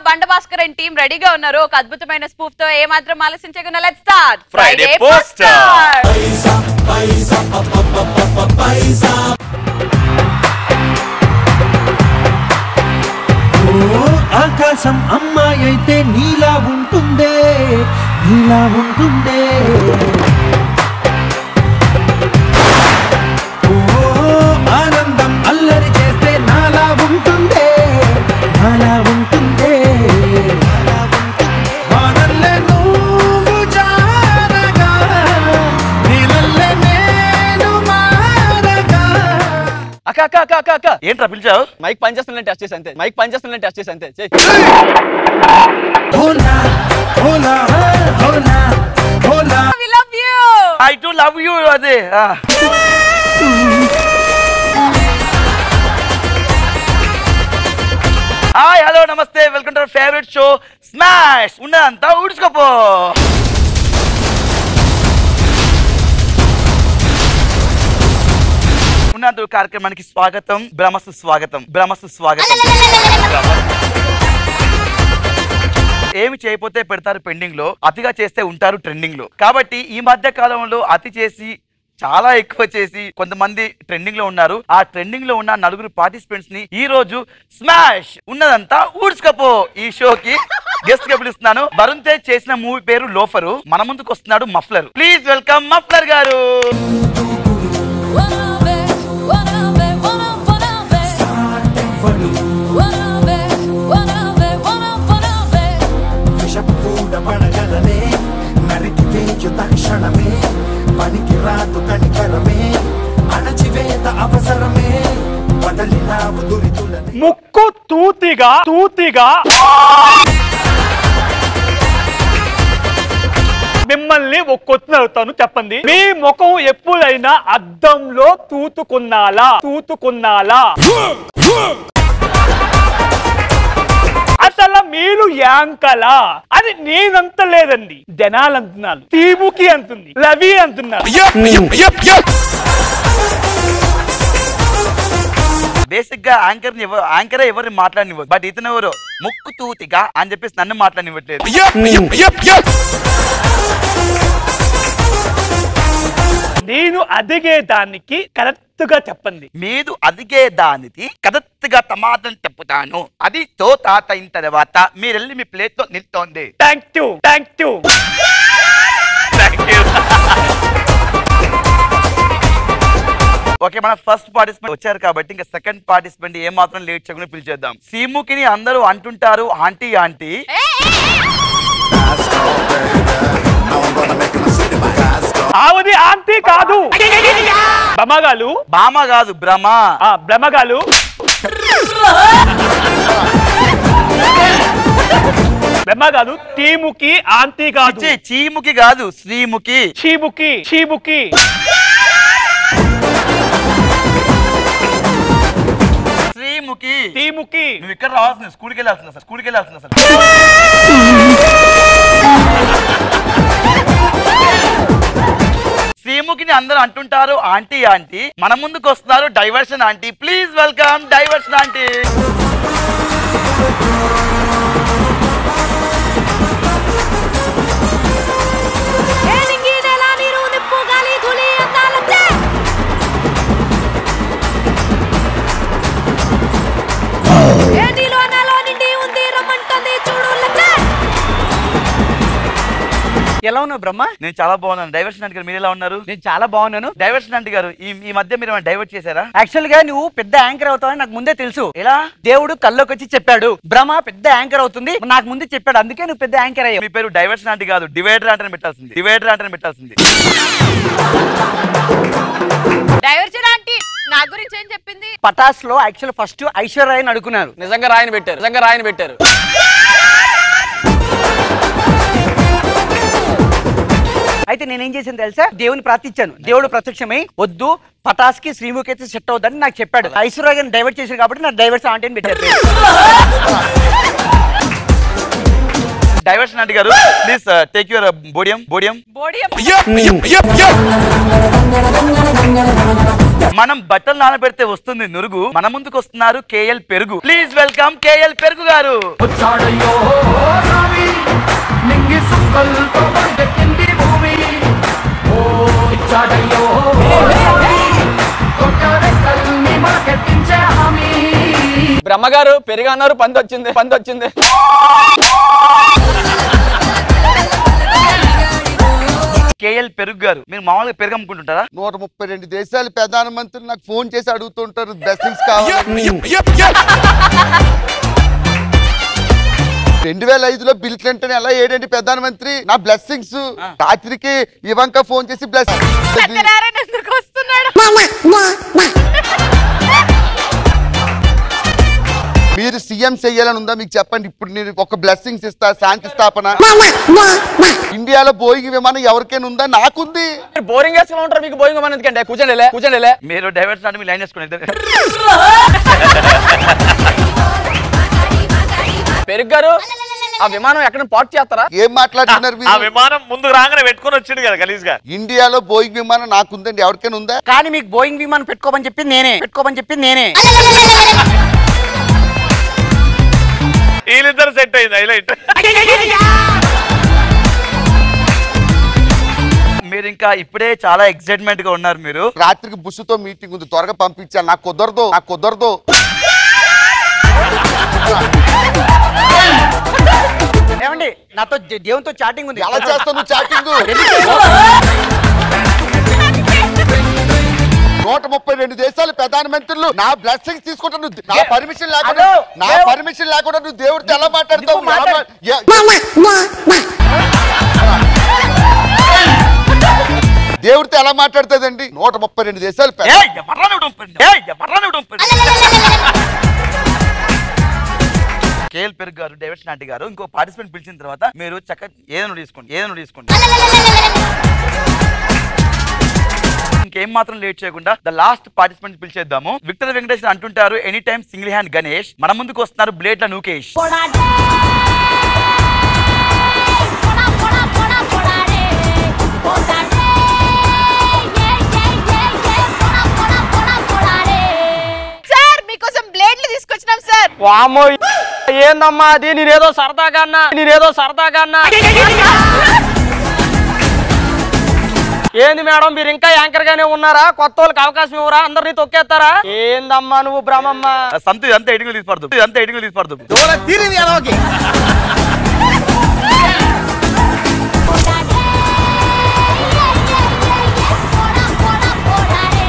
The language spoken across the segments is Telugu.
బండ భాస్కర్ అండ్ టీం రెడీగా ఉన్నారు ఒక అద్భుతమైన స్పూఫ్ తో ఏ మాత్రం ఆలోచించకుండా లెట్ స్టార్ట్ Friday Poster. ఓ ఆకాశం అమ్మాయి అయితే నీలా ఉంటుందే నీలా ఉంటుందే ఓ ఆనందం అల్లరి చేస్తే నాలా ఉంటుందే నాలా ఉంటుందే వానల్లే నువ్వు జారగా నీలల్లే నేను మారగా అక్క అక్క అక్క అక్క అక్క ఏంట్రా పిలిచావు మైక్ పనిచేస్తున్న టెస్ట్ చేసి అంతే మైక్ పనిచేస్తున్న టెస్ట్ చేసి అంతే చెయ్. హోలా హోలా హోలా హోలా we love you I too love you అదే ఆ. హాయ్ హలో నమస్తే welcome to favourite show smash ఉన్నదంతా ఊడ్చుకోపో ఉన్నంత కార్యక్రమానికి స్వాగతం బ్రహ్మసు స్వాగతం బ్రహ్మసు స్వాగతం ఏమి చేయకపోతే పెడతారు పెండింగ్ లో అతిగా చేస్తే ఉంటారు ట్రెండింగ్ లో కాబట్టి ఈ మధ్య కాలంలో అతి చేసి చాలా ఎక్కువ చేసి కొంతమంది ట్రెండింగ్ లో ఉన్నారు ఆ ట్రెండింగ్ లో ఉన్న నలుగురు పార్టిసిపెంట్స్ ని ఈ రోజు స్మాష్ ఉన్నదంతా ఊడ్చుకపో ఈ షోకి గెస్ట్ గా పిలుస్తున్నాను వరుణ్ తేజ్ చేసిన మూవీ పేరు లోఫరు మన ముందుకు వస్తున్నాడు మఫ్లర్ ప్లీజ్ వెల్కమ్ మఫ్లర్ గారు Wanna be, wanna be, wanna, wanna be. Wanna be, wanna be, wanna, wanna be. విషపూడ పడగలనే నరికి వేయు తక్షణమే పనికి రాదు కనికరమే అణచివేత అవసరమే వదలినావు దురితులనే ముక్కు తూతిగా తూతిగా మిమ్మల్ని ఒక క్వశ్చన్ అడుగుతాను చెప్పండి మీ ముఖం ఎప్పుడైనా అద్దంలో తూతుకున్నాలా తూతుకున్నాలా అసలు మీరు యాంకలా అది నేనంత లేదండి జనాలు అంటున్నారు తీముకి అంటుంది రవి అంటున్నారు బేసిక్ గా యాంకర్ ని ఎవ- యాంకరే ఎవరిని మాట్లాడనివ్వదు బట్ ఇతను ఎవరు ముక్కు తూతిగా అని చెప్పేసి నన్ను మాట్లాడనివ్వట్లేదు నేను అదిగే దానికి కరెక్ట్ గా చెప్పండి మీదు అదిగే దానికి కరెక్ట్గా టమాటం చెప్పుతాను అది తో తాత అయిన తర్వాత మీరెళ్ళి మీ ప్లేట్ లో నిల్తోంది thank you thank you okay మన ఫస్ట్ పార్టిసిపెంట్ వచ్చారు కాబట్టి ఇంకా సెకండ్ పార్టిసిపెంట్ ఏ మాత్రం లేట్ చేయకుండా పిలిచేద్దాం సీముకిని అందరూ అంటుంటారు ఆంటీ ఆంటీ ఆవిది ఆంటీ కాదు బ్రహ్మగాలు బామ కాదు భ్రమ ఆ బ్రహ్మగాలు బ్రహ్మగాలు టీముకి ఆంటీ కాదు ఛీ, చీముకి కాదు శ్రీముఖి చీముకి చీముకి శ్రీముఖి టీముకి నువ్వు ఇక్కడ రావాల్సిన స్కూల్కి వెళ్ళాల్సిన సార్ స్కూల్కి వెళ్ళాల్సిన సార్ శ్రీముఖిని అందరూ అంటుంటారు ఆంటీ ఆంటీ మన ముందుకు వస్తున్నారు diversion aunty please welcome diversion aunty ఏలింగి నెల నీరు నిప్పు గాలి ధూళి అందాలచ్చే. ఏటిలో నెల నిండి ఉంది రమ్మంటుంది చూడు లచ్చే. ఎలా ఉన్నావు బ్రహ్మ నేను చాలా బాగున్నాను డైవర్షన్ ఆంటీ గారు మీరు ఎలా ఉన్నారు నేను చాలా బాగున్నాను డైవర్షన్ ఆంటీ గారు ఈ ఈ మధ్య మీరు ఏమైనా డైవర్ట్ చేశారా యాక్చువల్ గా నువ్వు పెద్ద యాంకర్ అవుతావని నాకు ముందే తెలుసు ఎలా దేవుడు కల్లోకి వచ్చి చెప్పాడు బ్రహ్మ పెద్ద యాంకర్ అవుతుంది నాకు ముందే చెప్పాడు అందుకే నువ్వు పెద్ద యాంకర్ అయ్యావు మీ పేరు డైవర్షన్ ఆంటీ కాదు డివైడర్ అంటే పెట్టాల్సింది డివైడర్ అంటే పెట్టాల్సింది డైవర్జన్ ఆంటీ నా గురించి ఏం చెప్పింది పటాస్ లో యాక్చువల్ ఫస్ట్ ఐశ్వర్య అడుగున్నారు నిజంగా రాయని పెట్టారు నిజంగా రాయని పెట్టారు అయితే నేనేం చేశాను తెలుసా దేవుని ప్రార్థించాను దేవుడు ప్రత్యక్షమై వద్దు పటాస్ కి శ్రీముఖి అయితే సెట్ అవుతుందని నాకు చెప్పాడు ఐశ్వర్య గారిని డైవర్ట్ చేశారు కాబట్టి నాకు డైవర్స్ ఆంటీ అని పెట్టారు డైవర్షన్ అంటే గారు please take your podium podium podium మనం బట్టలు నానబెడితే వస్తుంది నురుగు మన ముందుకు వస్తున్నారు కేఎల్ పెరుగు ప్లీజ్ వెల్కమ్ కేఎల్ పెరుగు గారు వచ్చాడయ్యో స్వామి నింగి సుక్కలతో పండెక్కింది భూమి ఓ ఇచ్చాడయ్యో కొత్త రెక్కల్ని మనకెత్తించే హామీ బ్రహ్మగారు పెరిగి అన్నారు పంది వచ్చింది పంది వచ్చింది కేఎల్ పెరుగు గారు మీరు మామూలుగా పెరుగు అమ్ముకుంటుంటారా నూట ముప్పై రెండు దేశాల ప్రధానమంత్రులు నాకు ఫోన్ చేసి అడుగుతుంటారు బ్లెస్సింగ్స్ కావాలి రెండు వేల ఐదులో బిల్ క్లింటన్ ఎలా ఏడండి ప్రధానమంత్రి నా బ్లెస్సింగ్స్ రాత్రికి ఇవంక ఫోన్ చేసి బ్లెస్సింగ్ సత్యనారాయణ ఎందుకు వస్తున్నాడు మీరు సీఎం చెయ్యాలని ఉందా మీకు చెప్పండి ఇప్పుడు నేను ఒక బ్లెస్సింగ్స్ ఇస్తా శాంతి స్థాపన ఇండియాలో బోయింగ్ విమానం ఎవరికైనా ఉందా నాకుంది మీరు బోరింగ్ వేసుకుని ఉంటారు మీకు బోరింగ్ మన ఎందుకంటే కూర్చోండి లే, కూర్చోండి లే. మీరు డైవర్షన్ అంటే మీరు లైన్ చేసుకోండి ఇద్దరు. పెరుగు గారు ఆ విమానం ఎక్కడ పాట్ చేస్తారా ఏం మాట్లాడుతున్నారు ఆ మీరు విమానం ముందు రాగానే పెట్టుకొని వచ్చిండు కదా గలీజ్ గా ఇండియాలో బోయింగ్ విమానం నాకుందండి ఎవరికైనా ఉందా కానీ మీకు బోయింగ్ విమానం పెట్టుకోమని చెప్పింది నేనే పెట్టుకోమని చెప్పింది నేనే వీళ్ళిద్దరు సెట్ అయింది హైలైట్ మీరు ఇంకా ఇప్పుడే చాలా ఎక్సైట్మెంట్ గా ఉన్నారు మీరు రాత్రికి బుస్సుతో మీటింగ్ ఉంది త్వరగా పంపించాలి నాకు కుదరదు నాకు కుదరదు ఏమండి నాతో దే- దేవునితో చాటింగ్ ఉంది ఎలా చేస్తావు నువ్వు చాటింగ్ నూట ముప్పై రెండు దేశాల ప్రధానమంత్రులు నా బ్లెస్సింగ్స్ తీసుకుంటా నువ్వు నా పర్మిషన్ లేకుండా హలో, నా దేవ్- పర్మిషన్ లేకుండా నువ్వు దేవుడితో ఎలా మాట్లాడతావు నువ్వు మాట్లాడు. ఎలా మా- ఏ- దేవుడితో ఎలా మాట్లాడుతుందండి నూట ముప్పై రెండు దేశాలు పెద్ద- ఏయ్, ఎవర్రా నువ్వు డొంపండి? ఏయ్, ఎవర్రా నువ్వు డొంపండి? కేఎల్ పెరుగు గారు డైవర్షన్ ఆంటీ గారు ఇంకో పార్టిసిపెంట్ పిలిచిన తర్వాత మీరు చక్క ఏదైనా తీసుకోండి ఏదైనా తీసుకోండి ఇంకేం మాత్రం లేట్ చేయకుండా ద లాస్ట్ పార్టిసిపెంట్ పిలిచేద్దాము విక్టర్ వెంకటేష్ అంటుంటారు any time single hand Ganesh మన ముందుకు వస్తున్నారు బ్లేడ్ల నూకేష్ పొడాడే పొడా పొడా పొడా పొడాడే పొడాడే ఏ ఏ ఏ ఏ పొడా పొడా పొడా పొడాడే సార్ మీకోసం బ్లేడ్లు తీసుకొచ్చినాం సార్ వామో ఏందమ్మా అది నేనేదో సరదాగా అన్నా నేనేదో సరదాగా అన్నా ఏంది మేడం మీరు ఇంకా యాంకర్ గానే ఉన్నారా కొత్త వాళ్ళకి అవకాశం ఇవ్వరా అందరినీ తొక్కేస్తారా ఏందమ్మా నువ్వు బ్రహ్మమ్మ సంతు ఇదంతా ఎడిగిలు తీసిపడదు ఇదంతా ఎడిగిలు తీసిపడదు పొడాడే ఏ ఏ ఏ ఏ పొడా పొడా పొడాడే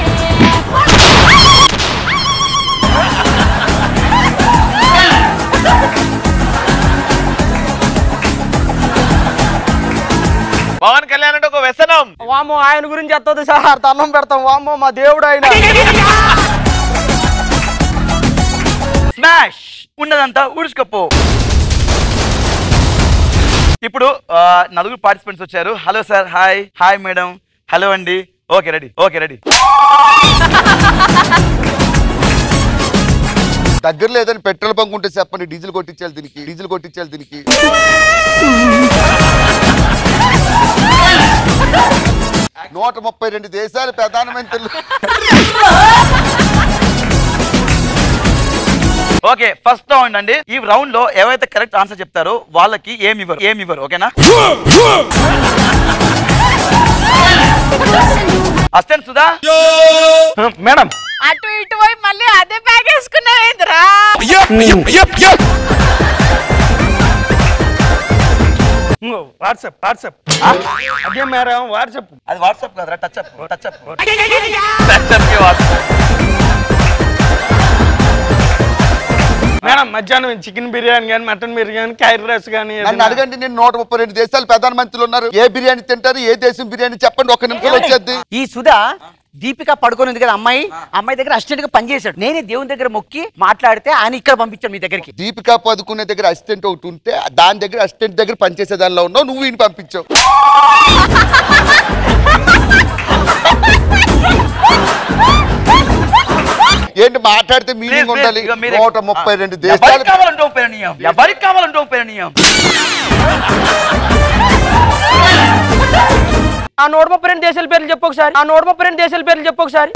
పవన్ కళ్యాణ్ అంటే ఒక వ్యసనం వామో ఆయన గురించి ఎత్తదు సార్ తన్నం పెడతాం వామో మా దేవుడు ఆయన స్మాష్ ఉన్నదంతా ఊడ్చుకపో ఇప్పుడు ఆ, నలుగురు పార్టిసిపెంట్స్ వచ్చారు hello sir hi hi madam hello అండి ఓకే రెడీ ఓకే రెడీ దగ్గర లేదని పెట్రోల్ బంక్ ఉంటే చెప్పండి డీజిల్ కొట్టించాలి దీనికి డీజిల్ కొట్టించాలి దీనికి నూట ముప్పై రెండు దేశాల ప్రధానమంత్రులు ఓకే ఫస్ట్ రౌండ్ అండి ఈ రౌండ్ లో ఎవరైతే కరెక్ట్ ఆన్సర్ చెప్తారో వాళ్ళకి ఏమి ఇవ్వరు ఏమి ఇవ్వరు ఓకేనా అస్టెంట్ సుధా మేడం అటు ఇటు పోయి మళ్ళీ అదే బ్యాగ్ వేసుకున్నావేంద్రా వాట్సాప్ వాట్సాప్ అదే మేడం వాట్సాప్ అది వాట్సాప్ కదరా touch up touch up madam మధ్యాహ్నం చికెన్ బిర్యానీ కానీ మటన్ బిర్యానీ కైర్ రైస్ కానీ నన్ను అడగండి నేను నూట ముప్పై రెండు దేశాల ప్రధానమంత్రులు ఉన్నారు ఏ బిర్యానీ తింటారు ఏ దేశం బిర్యానీ చెప్పండి ఒక నిమిషం వచ్చేది ఈ సుధా దీపిక పడుకొని ఉంది కదా అమ్మాయి అమ్మాయి దగ్గర అసిస్టెంట్ గా పనిచేశాడు నేనే దేవుని దగ్గర మొక్కి మాట్లాడితే ఆయన ఇక్కడ పంపించాడు మీ దగ్గరికి దీపికా పదుకునే దగ్గర అసిస్టెంట్ ఒకటి ఉంటే దాని దగ్గర అసిస్టెంట్ దగ్గర పనిచేసే దానిలో ఉన్నావు నువ్వు ఈయన పంపించావు ఏంటి మాట్లాడితే మీనింగ్ Please, ఉండాలి please, ఇక మీరే- నూట ముప్పై రెండు ఎవరికి దేశాలు కావాలంటే ఉపయోగనీయం ఎవరికి కావాలంటే ఉపయోగనీయం ఆ నూట ముప్పై రెండు దేశాల పేర్లు చెప్పు ఒకసారి ఆ నూట ముప్పై రెండు దేశాల పేర్లు చెప్పు ఒకసారి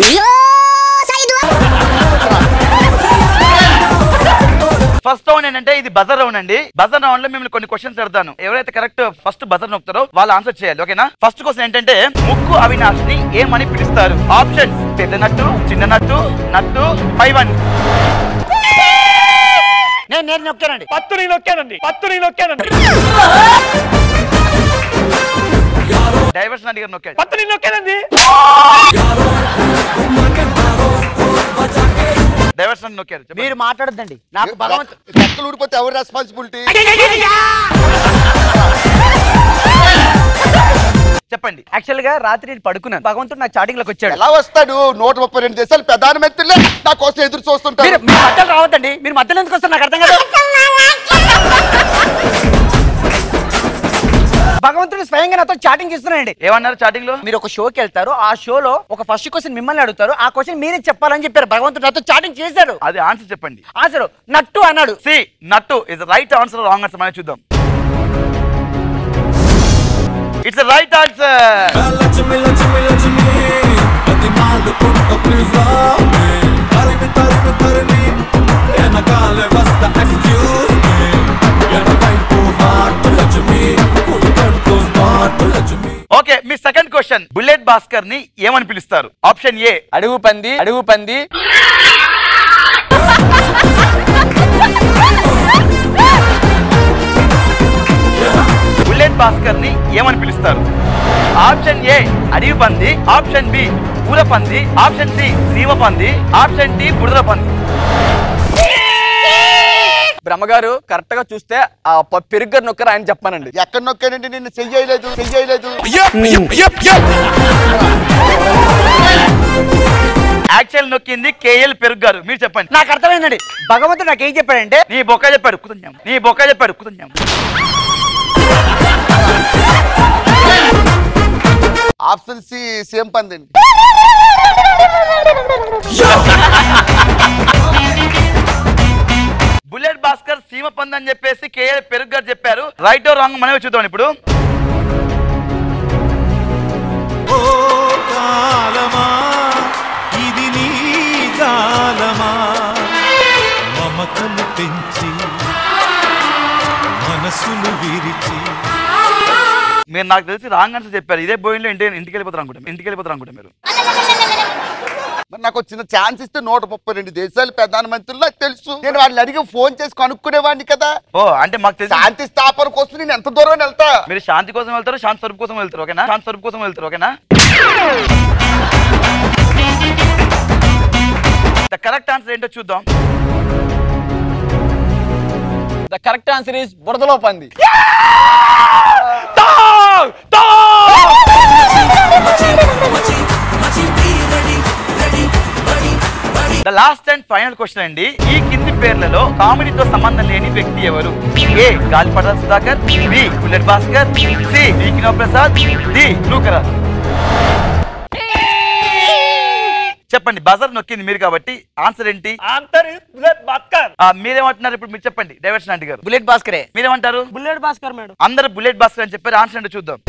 ఫస్ట్ రౌండ్ ఏంటంటే ఇది బజర్ రౌండ్ అండి బజర్ రౌండ్ లో మిమ్మల్ని కొన్ని క్వశ్చన్స్ పెడతాను ఎవరైతే కరెక్ట్ ఫస్ట్ బజర్ నొక్కుతారో వాళ్ళు ఆన్సర్ చేయాలి ఓకేనా ఫస్ట్ క్వశ్చన్ ఏంటంటే ముక్కు అవినాష్ని ఏమని పిలుస్తారు ఆప్షన్స్ పెద్ద నట్టు చిన్న నట్టు నట్టు పైవన్ నేను నేను నొక్కానండి పత్తు నేను నొక్కానండి పత్తు నేను నొక్కానండి డైవర్షన్ అడిగారు నొక్కాడు పత్తు నేను నొక్కానండి డైవర్షన్ నొక్కారు చెప్పండి. మీరు మాట్లాడొద్దండి నాకు భగవంత్ రెక్కలు ఊడిపోతే ఎవరు రెస్పాన్సిబిలిటీ చెప్పండి యాక్చువల్ గా రాత్రి నేను పడుకున్నాను భగవంతుడు నాకు చాటింగ్ లోకి వచ్చాడు ఎలా వస్తాడు నూట ముప్పై రెండు దేశాలు ప్రధానమంత్రులే నా కోసం ఎదురు మీరు చూస్తుంటారు మీరు మధ్యలో రావద్దండి మీరు మధ్యలో ఎందుకు వస్తారు నాకు అర్థం కాదు భగవంతుడు స్వయంగా నాతో చాటింగ్ చేస్తున్నాడండి ఏమన్నారు చాటింగ్ లో మీరు ఒక షోకి వెళ్తారు ఆ షోలో ఒక ఫస్ట్ క్వశ్చన్ మిమ్మల్ని అడుగుతారు ఆ క్వశ్చన్ మీరే చెప్పాలని చెప్పారు భగవంతుడు నాతో చాటింగ్ చేశాడు అది ఆన్సర్ చెప్పండి ఆన్సర్ నట్టు అన్నాడు సి నట్టు is right answer wrong answer మనం చూద్దాం ఇట్స్ రైట్ ఆన్సర్ ఓకే మీ సెకండ్ క్వశ్చన్ బుల్లెట్ భాస్కర్ ని ఏమని పిలుస్తారు ఆప్షన్ ఏ అడుగు పంది అడుగు పంది బుల్లెట్ భాస్కర్ ని ఏమని పిలుస్తారు ఆప్షన్ ఏ అడవి పంది ఆప్షన్ బి పూల పంది ఆప్షన్ సి సీమ పంది ఆప్షన్ డి బుడద పంది బ్రహ్మగారు కరెక్ట్ గా చూస్తే ఆ ప- పెరుగు గారు నొక్కరు ఆయన చెప్పానండి ఎక్కడ నొక్కానండి నిన్ను చెయ్యలేదు చెయ్యలేదు యాక్చువల్ నొక్కింది కేఎల్ పెరుగు గారు మీరు చెప్పండి నాకు అర్థమైందండి భగవంతుడు నాకు ఏం చెప్పాడంటే నీ బొక్క చెప్పాడు కుతుంజం నీ బొక్క చెప్పాడు కుతుంజం ఆప్షన్ సి సేమ్ పందండి బుల్లెట్ భాస్కర్ సీమ పంది అని చెప్పేసి కేఎల్ పెరుగు గారు చెప్పారు రైట్ రాంగ్ మనమే చూద్దాం ఇప్పుడు ఓ కాలమా ఇది నీ కాలమా మమతలు పెంచి మనసులు విరిచి మీరు నాకు తెలిసి రాంగ్ ఆన్సర్ చెప్పారు ఇదే బోయిన్లో ఇంటి ఇంటికి వెళ్ళిపోతారు అనుకుంటా ఇంటికి వెళ్ళిపోతారు అనుకుంటా మీరు మరి నాకు ఒక చిన్న ఛాన్స్ ఇస్తే నూట ముప్పై రెండు దేశాలు ప్రధానమంత్రులు నాకు తెలుసు నేను వాళ్ళని అడిగి ఫోన్ చేసి కనుక్కునేవాడిని కదా ఓ అంటే మాకు తెలిసి శాంతి స్థాపన కోసం నేను ఎంత దూరం వెళ్తా మీరు శాంతి కోసం వెళ్తారు శాంతి స్వరూప్ కోసం వెళ్తారు ఓకేనా శాంతి స్వరూప్ కోసం వెళ్తారు ఓకేనా ద కరెక్ట్ ఆన్సర్ ఏంటో చూద్దాం ద కరెక్ట్ ఆన్సర్ ఇస్ బురదలో పంది the last and final question అండి ఈ కింది పేర్లలో కామెడీతో సంబంధం లేని వ్యక్తి ఎవరు ఏ గాలిపట Sudhakar B bullet Bhaskar C వికినో ప్రసాద్ డి లూకరాజ్ చెప్పండి బజర్ నొక్కింది మీరు కాబట్టి ఆన్సర్ ఏంటి ఆన్సర్ ఇస్ బుల్లెట్ భాస్కర్ ఆ, మీరేమంటున్నారు ఇప్పుడు మీరు చెప్పండి డైవర్షన్ ఆంటీ గారు బుల్లెట్ భాస్కరే మీరేమంటారు బుల్లెట్ భాస్కర్ మేడం అందరు బుల్లెట్ భాస్కర్ అని చెప్పారు ఆన్సర్ ఏంటో చూద్దాం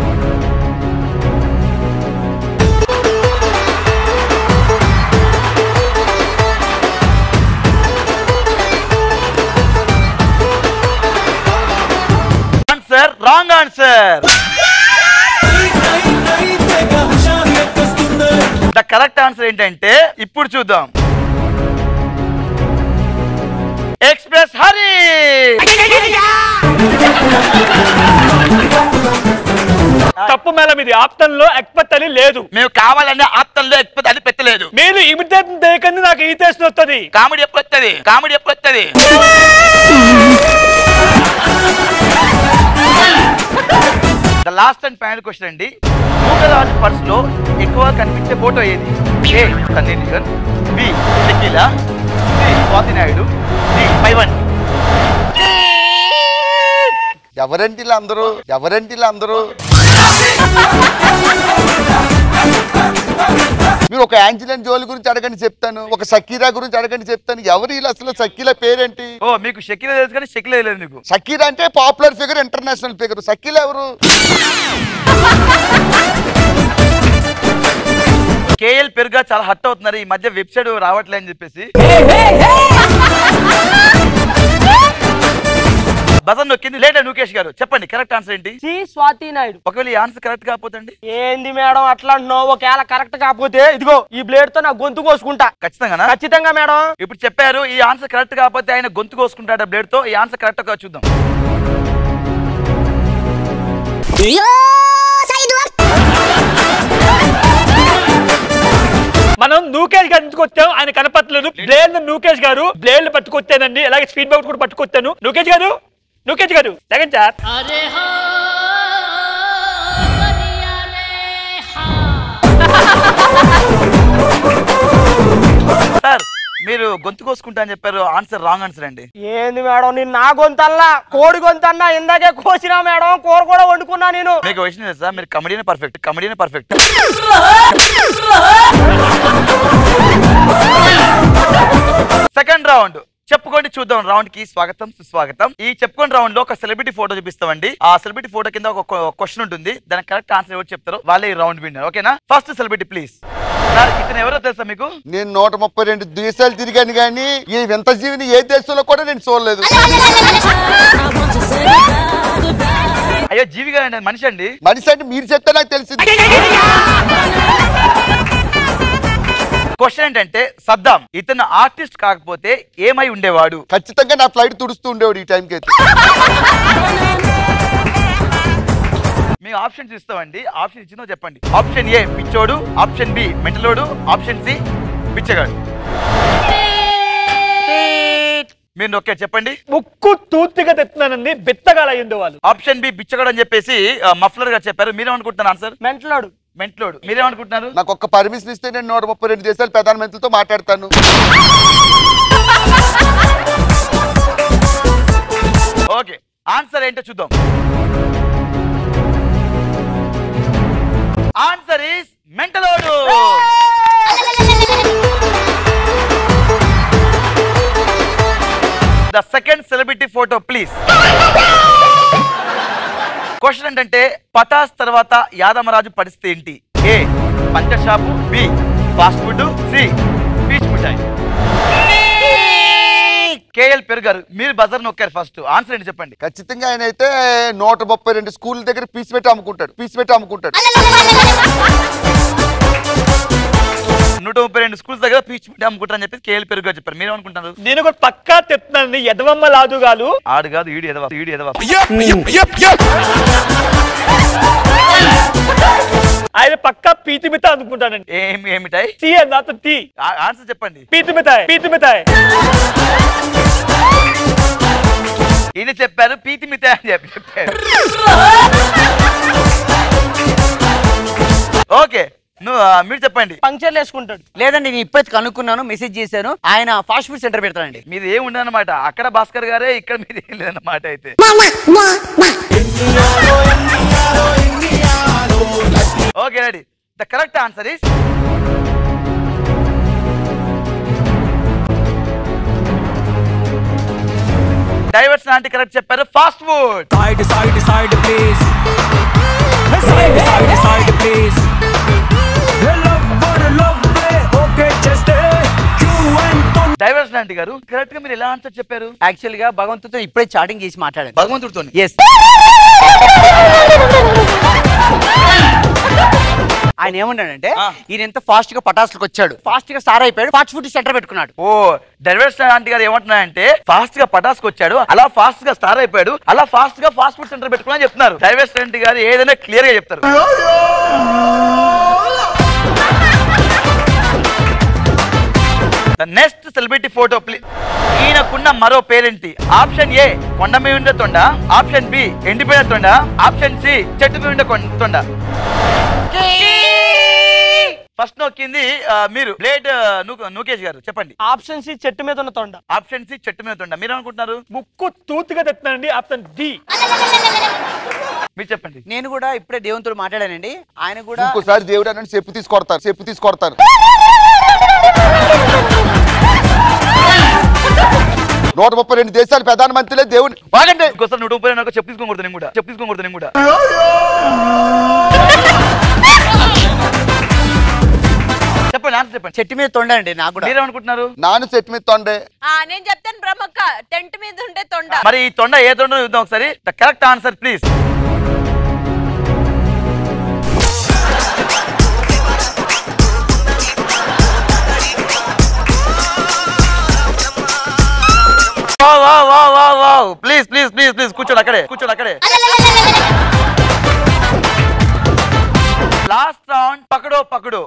answer wrong answer the correct answer ఏంటంటే ఇప్పుడు చూద్దాం ఎక్స్ప్రెస్ హరి తప్పు మేళం ఇది ఆప్షన్ లో ఎక్స్పర్ట్ అని లేదు మేము కావాలనే ఆప్తంలో ఎక్స్పెక్ట్ అది పెట్టలేదు మీరు ఇమిటేషన్ చేయకండి నాకు ఈ టేస్ట్ వస్తుంది కామెడీ ఎప్పుడు వస్తుంది కామెడీ ఎప్పుడు వస్తుంది the last and final question అండి మూగరాజు పర్స్ లో ఎక్కువ కనిపించే ఫోటో ఏది A Sunny Leone B Shakeela C Swathi Naidu D పైవన్ ఎవరంటి ఇలా అందరూ ఎవరంటి ఇలా అందరూ మీరు ఒక యాంజిలన్ జోలి గురించి అడగండి చెప్తాను ఒక షకీరా గురించి అడగండి చెప్తాను ఎవరు వీళ్ళు అసలు షకీలా పేరేంటి ఓ మీకు షకీల తెలుసు కానీ షకీల తెలియదు మీకు షకీరా అంటే popular figure international figure Shakeela ఎవరు కేఎల్ పెరుగా చాలా హట్ అవుతున్నారు ఈ మధ్య వెబ్సైట్ రావట్లే అని చెప్పేసి బజన్ నొక్కింది లేట నూకేష్ గారు చెప్పండి కరెక్ట్ ఆన్సర్ ఏంటి సి స్వాతి నాయుడు ఒకవేళ ఈ ఆన్సర్ కరెక్ట్ కాకపోతే అండి ఏంది మేడం అట్లా అంటున్నావు ఒకవేళ కరెక్ట్ కాకపోతే ఇదిగో ఈ బ్లేడ్ తో నా గొంతు కోసుకుంటా ఖచ్చితంగా ఖచ్చితంగా మేడం ఇప్పుడు చెప్పారు ఈ ఆన్సర్ కరెక్ట్ కాకపోతే ఆయన గొంతు కోసుకుంటాడు బ్లేడ్ తో ఈ ఆన్సర్ కరెక్ట్ గా చూద్దాం మనం నూకేష్ గారి ఇంటికి వచ్చాం ఆయన కనపట్లేదు బ్లేడ్ నూకేష్ గారు బ్లేడ్ పట్టుకొచ్చానండి అలాగే స్పీడ్ బౌట్ కూడా పట్టుకొచ్చాను నూకేష్ గారు నూకేష్ గారు సెకండ్ సార్ अरे हाँ करिया रे हाँ సార్ మీరు గొంతు కోసుకుంటా అని చెప్పారు ఆన్సర్ రాంగ్ ఆన్సర్ అండి ఏంది మేడం నేను నా గొంతల్లా కోడి గొంతన్నా ఇందాకే కోసినా మేడం కూర కూడా వండుకున్నా నేను మీకు విషయం తెలుసా మీరు కమెడీనే పర్ఫెక్ట్ కమెడీనే పర్ఫెక్ట్ సెకండ్ రౌండ్ చెప్పుకోండి చూద్దాం రౌండ్ కి స్వాగతం సుస్వాగతం ఈ చెప్పుకోండి రౌండ్ లో ఒక సెలబ్రిటీ ఫోటో చూపిస్తామండి ఆ సెలబ్రిటీ ఫోటో కింద ఒక క్వశ్చన్ ఉంటుంది దానికి కరెక్ట్ ఆన్సర్ ఎవరు చెప్తారో వాళ్ళే ఈ రౌండ్ విన్నర్ ఓకేనా ఫస్ట్ సెలబ్రిటీ ప్లీజ్ సార్ ఇతను ఎవరో తెలుసా మీకు నేను నూట ముప్పై రెండు దేశాలు తిరిగాను కానీ ఈ వింత జీవిని ఏ దేశంలో కూడా నేను చూడలేదు అయ్యో జీవి గారు అండి మనిషి అండి మనిషి అంటే మీరు చెప్తే నాకు తెలిసింది క్వశ్చన్ ఏంటంటే సద్దాం ఇతను ఆర్టిస్ట్ కాకపోతే ఏమై ఉండేవాడు ఖచ్చితంగా నా ఫ్లైట్ తుడుస్తూ ఉండేవాడు ఈ టైంకి అయితే మేము ఆప్షన్స్ ఇస్తామండి ఆప్షన్ ఇచ్చిందో చెప్పండి ఆప్షన్ ఏ పిచ్చోడు ఆప్షన్ బి మెంటలోడు ఆప్షన్ సి బిచ్చగాడు మీరు ఓకే చెప్పండి ముక్కు తూర్తిగా తెస్తున్నానండి బెత్తగాలు అయ్యింది వాళ్ళు ఆప్షన్ బి బిచ్చగాడు అని చెప్పేసి మఫ్లర్ గా చెప్పారు మీరేమనుకుంటున్నారు ఆన్సర్ మెంటలోడు మెంట్లోడు మీరేమనుకుంటున్నారు నాకు ఒక్క పర్మిషన్ ఇస్తే నేను నూట ముప్పై రెండు దేశాల ప్రధానమంత్రితో మాట్లాడతాను ఓకే ఆన్సర్ ఏంటో చూద్దాం ఆన్సర్ ఈస్ మెంటలోడు the second celebrity photo please question ఏంటంటే పటాస్ తర్వాత యాదమరాజు పరిస్థితి ఏంటి A puncture shop B fast food C బీచ్ మిఠాయి కేఎల్ పెరుగారు మీరు బజర్ నొక్కారు ఫస్ట్ ఆన్సర్ ఏంటి చెప్పండి ఖచ్చితంగా ఆయన అయితే నూట ముప్పై రెండు స్కూల్ దగ్గర పీస్ పెట్టి అమ్ముకుంటాడు పీస్ పెట్టి అమ్ముకుంటాడు నూట ముప్పై రెండు స్కూల్స్ దగ్గర పీచ్ మిఠాయి అమ్ముకుంటారని చెప్పి కేఎల్ పెరుగారు చెప్పారు మీరు అనుకుంటారు నేను కూడా పక్కా తెస్తున్నానండి ఎదవమ్మ లాదుగాలు ఆడు కాదు ఈడు ఎదవా ఈడు ఎదవా ఆయన పక్కా పీతి మిత అనుకుంటానండి ఏమి ఏమిటాయి సి నాతో టీ ఆన్సర్ చెప్పండి పీతి మిఠాయి పీతి మిఠాయి ఈయన చెప్పారు పీతి మిత అని చెప్పి చెప్పారు ఓకే నువ్వు ఆ, మీరు చెప్పండి పంక్చర్లు వేసుకుంటాడు లేదండి నేను ఇప్పుడైతే కనుక్కున్నాను మెసేజ్ చేశాను ఆయన ఫాస్ట్ ఫుడ్ సెంటర్ పెడతానండి మీది ఏం ఉండదన్నమాట అక్కడ భాస్కర్ గారే ఇక్కడ మీది ఏం లేదన్నమాట అయితే okay ready the correct answer is డైవర్స్ లాంటి కరెక్ట్ చెప్పారు fast food Side, side, side, please. Side, side, side, please. Love for love, okay, just you and Tom. డైవర్స్ లాంటి గారు కరెక్ట్ గా మీరు ఎలా ఆన్సర్ చెప్పారు యాక్చువల్ గా భగవంతుడితో ఇప్పుడే చాటింగ్ చేసి మాట్లాడాను భగవంతుడితో ఎస్ ఆయన ఏమన్నాడంటే ఆ. ఈయన ఎంత ఫాస్ట్ గా పటాసులకు వచ్చాడు ఫాస్ట్ గా స్టార్ అయిపోయాడు ఫాస్ట్ ఫుడ్ సెంటర్ పెట్టుకున్నాడు ఓ డైవర్స్ లాంటి గారు ఏమంటున్నారంటే ఫాస్ట్ గా పటాస్కి వచ్చాడు అలా ఫాస్ట్ గా స్టార్ అయిపోయాడు అలా ఫాస్ట్ గా ఫాస్ట్ ఫుడ్ సెంటర్ పెట్టుకున్నా చెప్తున్నారు డైవర్స్ లాంటి గారు ఏదైనా క్లియర్ గా చెప్తారు నెక్స్ట్ సెలబ్రిటీ ఫోటో ప్లీజ్ ఈయనకున్న మరో పేరేంటి ఆప్షన్ ఏ కొండ మీద ఉండే తొండ ఆప్షన్ బి ఎండిపోయిన తొండ ఆప్షన్ సి చెట్టు మీద ఉండే కొం- తొండ ఫస్ట్ నొక్కింది ఆ, మీరు బ్లేడ్ నూకేష్ గారు చెప్పండి ఆప్షన్ సి చెట్టు మీద ఉన్న తొండ ఆప్షన్ సి చెట్టు మీద తొండ మీరు అనుకుంటున్నారు ముక్కు తూతుగా తెస్తున్నానండి ఆప్షన్ డి మీరు చెప్పండి నేను కూడా ఇప్పుడే దేవునితో మాట్లాడానండి ఆయన కూడా ఇంకోసారి దేవుడు అన్నట్టు చెప్పు తీసుకొడతారు చెప్పు తీసుకొడతారు నూట ముప్పై రెండు దేశాల ప్రధానమంత్రులే దేవుని వాగండి ఇంకోసారి నూట ముప్పై నాకు చెప్పు తీసుకోకూడదు నేను కూడా చెప్పు తీసుకోకూడదు నేను కూడా చెప్పండి ఆన్సర్ చెప్పండి చెట్టు మీద తొండండి నాకు కూడా మీరేమనుకుంటున్నారు నాను సెట్ మీద తొండే ఆ, నేను చెప్తాను బ్రహ్మక్క టెంట్ మీద ఉండే తొండ మరి ఈ తొండ ఏ తొండ చూద్దాం ఒకసారి the correct answer please please please please please కూర్చోండి అక్కడే కూర్చోండి అక్కడే లాస్ట్ రౌండ్ పకడో పకడో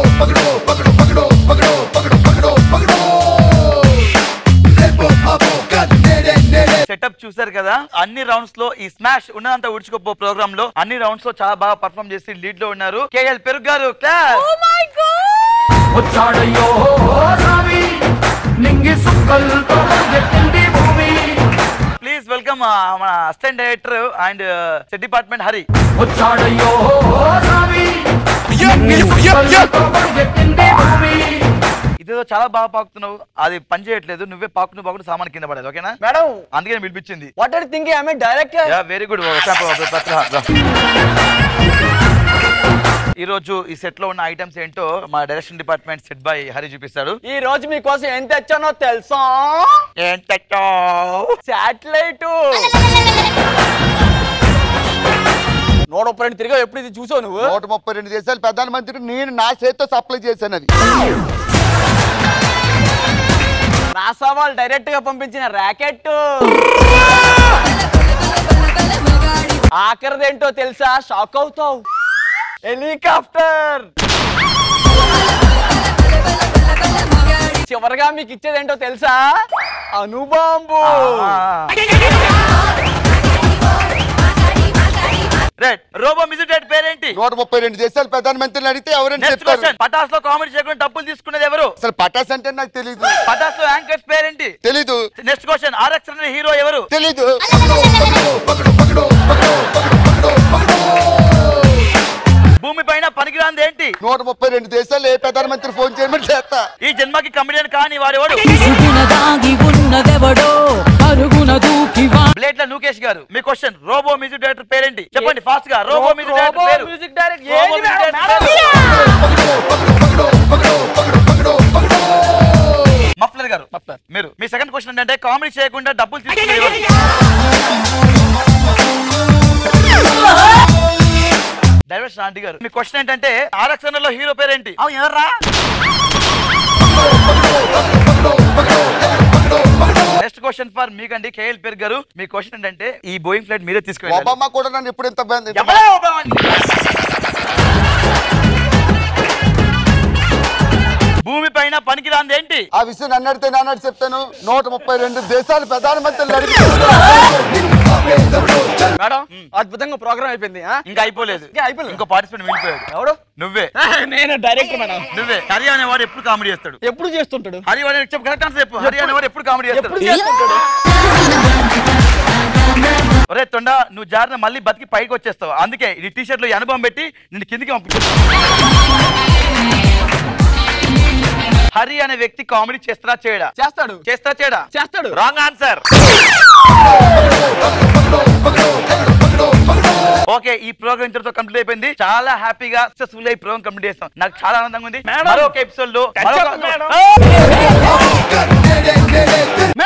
సెటప్ చూసారు కదా అన్ని రౌండ్స్ లో ఈ స్మాష్ ఉన్నదంతా ఉడుచుకోపో ప్రోగ్రామ్ లో అన్ని రౌండ్స్ లో చాలా బాగా పర్ఫామ్ చేసి లీడ్ లో ఉన్నారు కేఎల్ పెరుగు గారు క్లాస్ వచ్చాడయ్యో స్వామి నింగి సుక్కలతో ఎత్తింది భూమి ప్లీజ్ వెల్కమ్ మన assistant director and set department Hari వచ్చాడయ్యో స్వామి నింగి సుక్కలతో ఎత్తింది భూమి ఇదేదో చాలా బాగా పాకుతున్నావు అది పని చేయట్లేదు నువ్వే పాకుతూ పాకుతూ సామాన్ కింద పడేది ఓకేనా మేడం అందుకే నేను పిలిపించింది what are thinking I director very good ఈ రోజు ఈ సెట్ లో ఉన్న ఐటమ్స్ ఏంటో మా direction department set by Hari చూపిస్తాడు ఈ రోజు మీకోసం ఏం తెచ్చానో తెలుసా ఏంటో శాటిలైట్ నూట ముప్పై రెండు తిరిగా ఎప్పుడు ఇది చూసావు నువ్వు నూట ముప్పై రెండు దేశాల ప్రధానమంత్రి నేను నా చేతితో సప్లై చేశాను అది నాసా వాళ్ళు డైరెక్ట్ గా పంపించిన ర్యాకెట్ ఆఖరిదేంటో తెలుసా షాక్ అవుతావు హెలికాప్టర్ చివరిగా మీకు ఇచ్చేదేంటో తెలుసా అనుబాంబు రైట్ రోబో మ్యూజిక్ పేరేంటి నూట ముప్పై రెండు దేశాల ప్రధానమంత్రిని అడిగితే ఎవరని నెక్స్ట్ చెప్తారు క్వశ్చన్ పటాస్ లో కామెడీ చేయకుండా డబ్బులు తీసుకునేది ఎవరు అసలు పటాస్ అంటే నాకు తెలీదు పటాస్ లో యాంకర్స్ పేరేంటి తెలీదు నెక్స్ట్ క్వశ్చన్ ఆర్ఎక్స్ అనే హీరో ఎవరు తెలీదు భూమి పైన పనికిరాంది ఏంటి నూట ముప్పై రెండు దేశాలు ఏ ప్రధానమంత్రి ఫోన్ చేయమని చేస్తా ఈ జన్మకి కమెడియన్ కాని వాడెవడు దాగి ఉన్నదెవడో అరుగున దూకి బ్లేడ్ ల లూకేష్ గారు మీ క్వశ్చన్ రోబో మ్యూజిక్ డైరెక్టర్ పేరేంటి చెప్పండి ఫాస్ట్ గా రోబో మ్యూజిక్ డైరెక్టర్ పేరు music direct Robo music director పేరు. మఫ్లర్ గారు మీరు మీ సెకండ్ క్వశ్చన్ ఏంటంటే కామెడీ చేయకుండా డబ్బులు తీసుకునే ఎవరు? డైవర్షన్ ఆంటీ గారు మీ క్వశ్చన్ ఏంటంటే ఆరక్షణ లో హీరో పేరేంటి అవును ఎవర్రా నెక్స్ట్ క్వశ్చన్ ఫర్ మీకండి కేఎల్ పేరు గారు మీ క్వశ్చన్ ఏంటంటే ఈ బోయింగ్ ఫ్లైట్ మీరే తీసుకెళ్ళాలి ఒబామా కూడా నన్ను ఎప్పుడు ఎంత బాగుంది ఎవడే ఒబామా అని? భూమి పైన పనికిరాంది ఏంటి ఆ విషయం నన్ను అడిగితే నన్ను అడిగి చెప్తాను నూట ముప్పై రెండు దేశాల ప్రధానమంత్రులు అడిగి మేడం అద్భుతంగా ప్రోగ్రామ్ అయిపోయింది ఆ? ఇంకా అయిపోలేదు ఇంకా అయిపోలేదు. ఇంకో పార్టిసిపెంట్ మిగిలిపోయాడు ఎవడు నువ్వే నేను డైరెక్టర్ మేడం నువ్వే హరి అనేవాడు ఎప్పుడు కామెడీ చేస్తాడు ఎప్పుడు చేస్తుంటాడు హరి వాడు చెప్పు కరెక్ట్ ఆన్సర్ చెప్పు హరి అనేవాడు ఎప్పుడు కామెడీ ఎప్పుడు చేస్తాడు చేస్తుంటాడు ఒరే తొండ నువ్వు జారిన మళ్ళీ బతికి పైకి వచ్చేస్తావు అందుకే ఈ టీ షర్ట్ లో ఈ అనుభవం పెట్టి నిన్ను కిందికి పంపించు హరి అనే వ్యక్తి కామెడీ చేస్తాడా చేయడా చేస్తాడు చేస్తా చేయడా చేస్తాడు రాంగ్ ఆన్సర్ ఓకే ఈ ప్రోగ్రామ్ ఇంతటితో కంప్లీట్ అయిపోయింది చాలా హ్యాపీగా సక్సెస్ఫుల్ ఈ ప్రోగ్రామ్ కంప్లీట్ చేస్తాం నాకు చాలా ఆనందంగా ఉంది మేడం. మరొక ఎపిసోడ్ లో Catch up, మరొక- మేడం. ఆ!